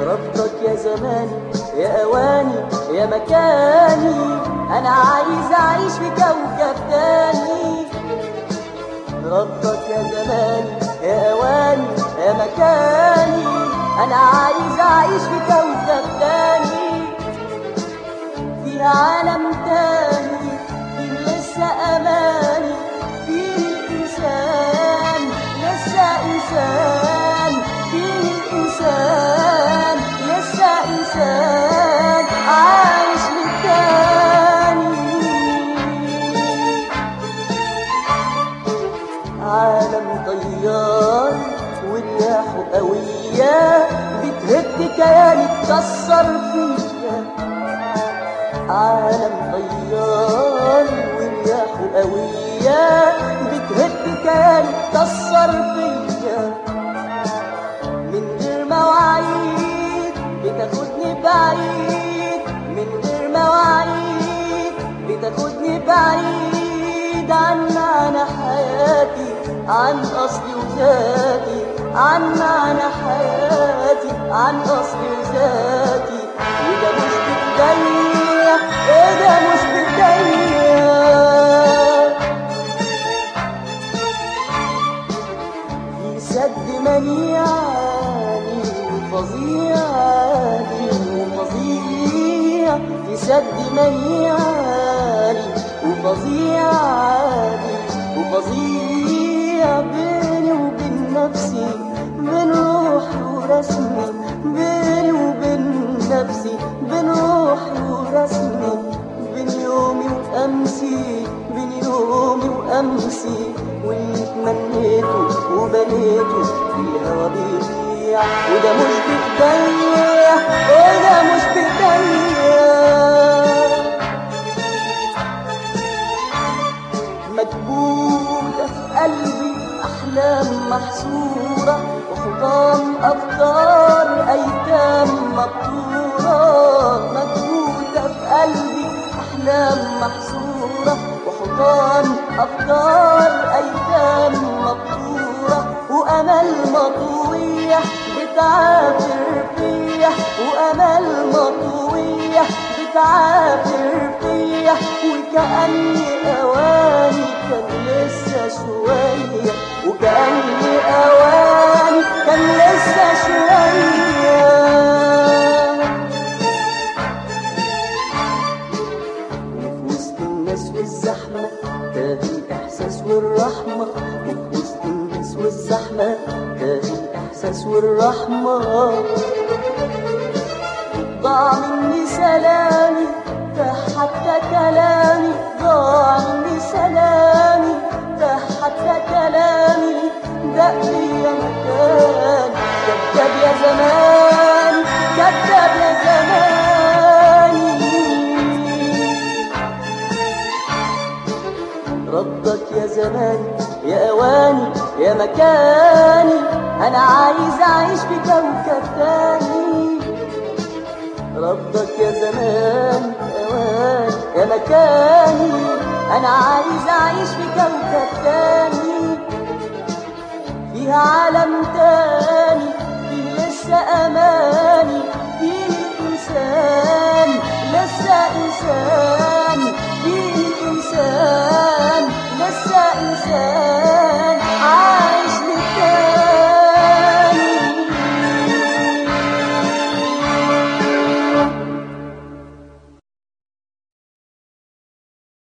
ردك يا زماني يا اواني يا مكاني انا عايز اعيش في كوكب تاني ردك يا زماني يا اواني يا مكاني انا عايز اعيش في كوكب تاني في عالم تاني فيه لسه اماني فيه الانسان لسه انسان فيه الانسان لسه انسان عايش للتاني عالم طيار ورياحه قوية بتهد كياني تكسر فيا عالم طيار ورياحه قوية بتهد كياني تكسر فيا من غير مواعيد بتاخدني بعيد من غير مواعيد بتاخدني بعيد عن معنى حياتي عن أصلي وذاتي عن معنى حياتي عن أصلي وذاتي وده مش بإيديا وده مش بإيديا في سد منيعني وفظيعني وفظيع في سد منيعني وفظيعني وفظيع بيني وبين نفسي بين روحي ورسمي بيني وبين نفسي بين روحي ورسمي بين يومي وأمسي بين يومي وأمسي واللي تمنيته وبنيته في الهوا بيضيع وده مش بإيديا وده مش بإيديا مكبوتة في قلبي أحلام محصورة وحطام أفكار أيتام مبتورة مكبوتة في قلبي أحلام محصورة وحطام أفكار أيتام مبتورة وأمل مطوية بتعافر فيا وأمل مطوية بتعافر فيا وكأني أواني كان لسه شوية وكأني أواني كان لسه شوية وفي وسط الناس والزحمة تاه الإحساس والرحمة وفي وسط الناس والزحمة تاه الإحساس والرحمة ضاع مني سلامي ده حتى كلامي ضاع مني سلامي ده حتى كلامي دق يا مكان كذاب يا زمان كذاب يا زماني ردك يا زماني يا اواني يا مكاني انا عايز اعيش في كوكب تاني ردك يا زمان يا اواني يا مكاني انا عايز اعيش في كوكب تاني فيها عالم تاني فيه لسه امان